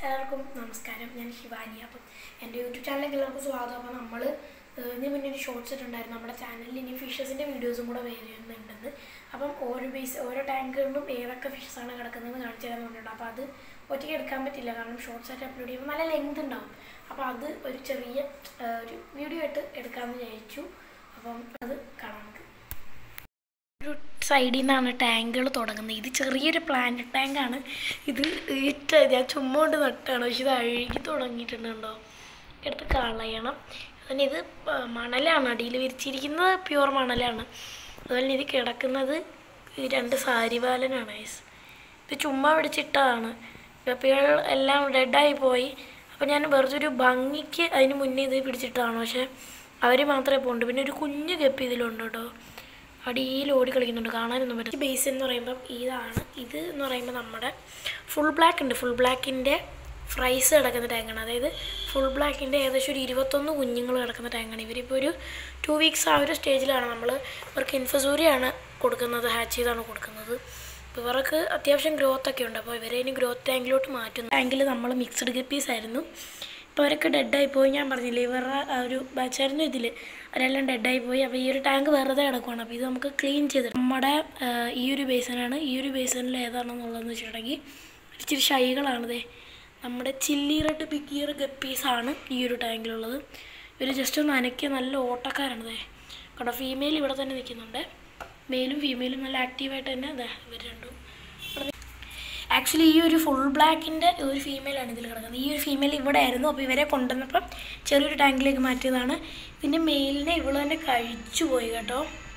എല്ലാവർക്കും നമസ്കാരം ഞാൻ ശിവാനി അപ്പം എൻ്റെ യൂട്യൂബ് ചാനലിലേക്ക് എല്ലാവർക്കും സ്വാഗതം അപ്പം നമ്മൾ ഇതിന് മുന്നേ ഒരു ഷോർട്സ് ഇട്ടുണ്ടായിരുന്നു നമ്മുടെ ചാനലിൽ ഇനി ഫിഷസിൻ്റെ വീഡിയോസും കൂടെ വരുന്നുണ്ടെന്ന് അപ്പം ഓരോ ബേസ് ഓരോ ടാങ്കുകളിലും ഏതൊക്കെ ഫിഷസ് ആണ് കിടക്കുന്നത് കാണിച്ചു തരാൻ പറഞ്ഞിട്ടുണ്ട് അപ്പോൾ അത് ഒറ്റയ്ക്ക് എടുക്കാൻ പറ്റില്ല കാരണം ഷോർട്സ് ആയിട്ട് അപ്ലോഡ് ചെയ്യുമ്പോൾ നല്ല ലെങ്ത് ഉണ്ടാവും അപ്പോൾ അത് ഒരു ചെറിയ ആ, ഒരു വീഡിയോ ആയിട്ട് എടുക്കാമെന്ന് വിചാരിച്ചു അപ്പം അത് കാണാം നമുക്ക് ഒരു സൈഡിൽ നിന്നാണ് ടാങ്കുകൾ തുടങ്ങുന്നത് ഇത് ചെറിയൊരു പ്ലാന്റ് ടാങ്കാണ് ഇത് ഇറ്റ ഞാൻ ചുമ്മാ കൊണ്ട് നട്ടാണ് പക്ഷെ ഇത് അഴുകി തുടങ്ങിയിട്ടുണ്ടോ എടുത്ത് കളയണം അതുപോലെ ഇത് പ- മണലാണ് അടിയിൽ വിരിച്ചിരിക്കുന്നത് പ്യുവർ മണലാണ് അതുപോലെ ഇത് കിടക്കുന്നത് ഈ രണ്ട് സാരിവാലനാണ് guys. ഇത് ചുമ്മാ പിടിച്ചിട്ടതാണ് ഗപ്പികൾ എല്ലാം ഡെഡായി പോയി അപ്പോൾ ഞാൻ വെറുതെ ഒരു ഭംഗിക്ക് അതിന് മുന്നേ ഇത് പിടിച്ചിട്ടതാണ് പക്ഷേ അവർ മാത്രമേ പോകുന്നുണ്ട് പിന്നെ ഒരു കുഞ്ഞു ഗപ്പി ഇതിലുണ്ട് കേട്ടോ അടിയിൽ ഓടി കളിക്കുന്നുണ്ട് കാണാനൊന്നും പറ്റില്ല ബേസ് എന്ന് പറയുമ്പം ഇതാണ് ഇത് എന്ന് പറയുമ്പോൾ നമ്മുടെ ഫുൾ ബ്ലാക്ക് ഉണ്ട് ഫുൾ ബ്ലാക്കിൻ്റെ ഫ്രൈസ് കിടക്കുന്ന ടാങ്കാണ് അതായത് ഫുൾ ബ്ലാക്കിൻ്റെ ഏകദേശം ഒരു ഇരുപത്തൊന്ന് കുഞ്ഞുങ്ങൾ കിടക്കുന്ന ടാങ്കാണ് ഇവരിപ്പോൾ ഒരു ടു വീക്സ് ആ ഒരു സ്റ്റേജിലാണ് നമ്മൾ ഇവർക്ക് ഇൻഫസൂരിയാണ് കൊടുക്കുന്നത് ഹാച്ച് ചെയ്താണ് കൊടുക്കുന്നത് അപ്പോൾ ഇവർക്ക് അത്യാവശ്യം ഗ്രോത്ത് ഒക്കെ ഉണ്ട് അപ്പോൾ ഇവരെ ഇനി ഗ്രോത്ത് ടാങ്കിലോട്ട് മാറ്റുന്നു ടാങ്കിൽ നമ്മൾ മിക്സഡ് ഗപ്പീസ് ആയിരുന്നു ഇപ്പോൾ അവരൊക്കെ ഡെഡായി പോയി ഞാൻ പറഞ്ഞില്ലേ ഇവരുടെ ആ ഒരു ബാച്ചായിരുന്നു ഇതിൽ അവരെല്ലാം ഡെഡായി പോയി അപ്പോൾ ഈ ഒരു ടാങ്ക് വെറുതെ കിടക്കുവാണ് അപ്പോൾ ഇത് നമുക്ക് ക്ലീൻ ചെയ്ത് നമ്മുടെ ആ, ഈ ഒരു ബേസനാണ് ഈ ഒരു ബേസനിൽ ഏതാണെന്നുള്ളതെന്ന് വെച്ചിട്ടുണ്ടെങ്കിൽ ഇച്ചിരി ഷൈകളാണിതേ നമ്മുടെ ചില്ലി റെഡ് ബിഗ് ഇയർ ഗപ്പീസാണ് ഈ ഒരു ടാങ്കിലുള്ളത് ഇവർ ജസ്റ്റ് ഒന്ന് അനക്കിയ നല്ല ഓട്ടക്കാരാണിതേ കേട്ടോ ഫീമെയിൽ ഇവിടെ തന്നെ നിൽക്കുന്നുണ്ട് മെയിലും ഫീമെയിലും നല്ല ആക്റ്റീവായിട്ട് തന്നെ അതെ ഇവർ രണ്ടും ആക്ച്വലി ഈ ഒരു ഫുൾ ബ്ലാക്കിൻ്റെ ഒരു ഫീമെയിലാണ് ഇതിൽ കിടക്കുന്നത് ഈ ഒരു ഫീമെയിൽ ഇവിടെ ആയിരുന്നു അപ്പോൾ ഇവരെ കൊണ്ടുവന്നപ്പം ചെറിയൊരു ടാങ്കിലേക്ക് മാറ്റിയതാണ് ഇതിൻ്റെ മെയിലിനെ ഇവള് തന്നെ കഴിച്ചു പോയി കേട്ടോ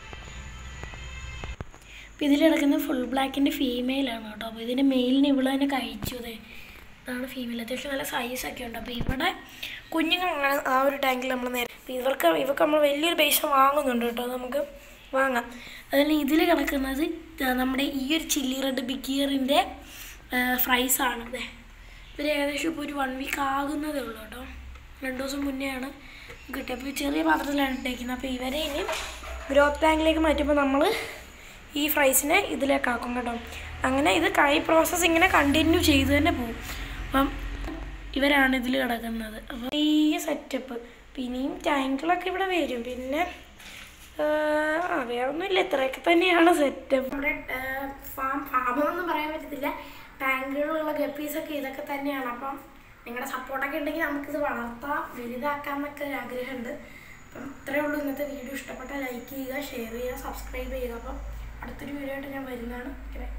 അപ്പോൾ ഇതിൽ കിടക്കുന്ന ഫുൾ ബ്ലാക്കിൻ്റെ ഫീമെയിലാണ് കേട്ടോ അപ്പോൾ ഇതിൻ്റെ മെയിലിനെ ഇവള് തന്നെ കഴിച്ചു അതെ ഇതാണ് ഫീമെയിൽ അത്യാവശ്യം നല്ല സൈസൊക്കെ ഉണ്ട് അപ്പോൾ ഇവിടെ കുഞ്ഞുങ്ങളാണ് ആ ഒരു ടാങ്കിൽ നമ്മൾ നേരെ അപ്പോൾ ഇവർക്ക് ഇവർക്ക് നമ്മൾ വലിയൊരു പൈസ വാങ്ങുന്നുണ്ട് കേട്ടോ അത് നമുക്ക് വാങ്ങാം അതിൽ ഇതിൽ കിടക്കുന്നത് ദാ നമ്മുടെ ഈ ഒരു ചില്ലി റെഡ് ബിഗിയറിൻ്റെ ഫ്രൈസ് ആണ് അതെ ഇവർ ഏകദേശം ഇപ്പോൾ ഒരു വൺ വീക്ക് ആകുന്നതേ ഉള്ളൂ കേട്ടോ രണ്ട് ദിവസം മുന്നെയാണ് കിട്ടിയത് അപ്പോൾ ഈ ചെറിയ പാത്രത്തിലാണ് ഇട്ടേക്കുന്നത് അപ്പോൾ ഇവരെ ഇനി ഗ്രോത്ത് ടാങ്കിലേക്ക് മാറ്റുമ്പോൾ നമ്മൾ ഈ ഫ്രൈസിനെ ഇതിലേക്കാക്കും കേട്ടോ അങ്ങനെ ഇത് കൈ പ്രോസസ്സ് ഇങ്ങനെ കണ്ടിന്യൂ ചെയ്ത് തന്നെ പോകും അപ്പം ഇവരാണ് ഇതിൽ കിടക്കുന്നത് അപ്പം ഈ സെറ്റപ്പ് പിന്നെയും ടാങ്കുകളൊക്കെ ഇവിടെ വരും പിന്നെ ആഹ്, ആ വേറെ ഒന്നുമില്ല ഇത്രയൊക്കെ തന്നെയാണ് സെറ്റപ്പ് നമ്മുടെ ഫാം ഫാമെന്നൊന്നും പറയാൻ പറ്റത്തില്ല ടാങ്കുകളിലുള്ള ഗപ്പീസൊക്കെ ഇതൊക്കെ തന്നെയാണ് അപ്പം നിങ്ങളുടെ സപ്പോർട്ടൊക്കെ ഉണ്ടെങ്കിൽ നമുക്കിത് വളർത്താം വലുതാക്കാം എന്നൊക്കെ ഒരു ആഗ്രഹമുണ്ട് അപ്പം ഇത്രയേ ഉള്ളൂ ഇന്നത്തെ വീഡിയോ ഇഷ്ടപ്പെട്ടാൽ ലൈക്ക് ചെയ്യുക ഷെയർ ചെയ്യുക സബ്സ്ക്രൈബ് ചെയ്യുക അപ്പം അടുത്തൊരു വീഡിയോ ആയിട്ട് ഞാൻ വരുന്നതാണ് ഓക്കെ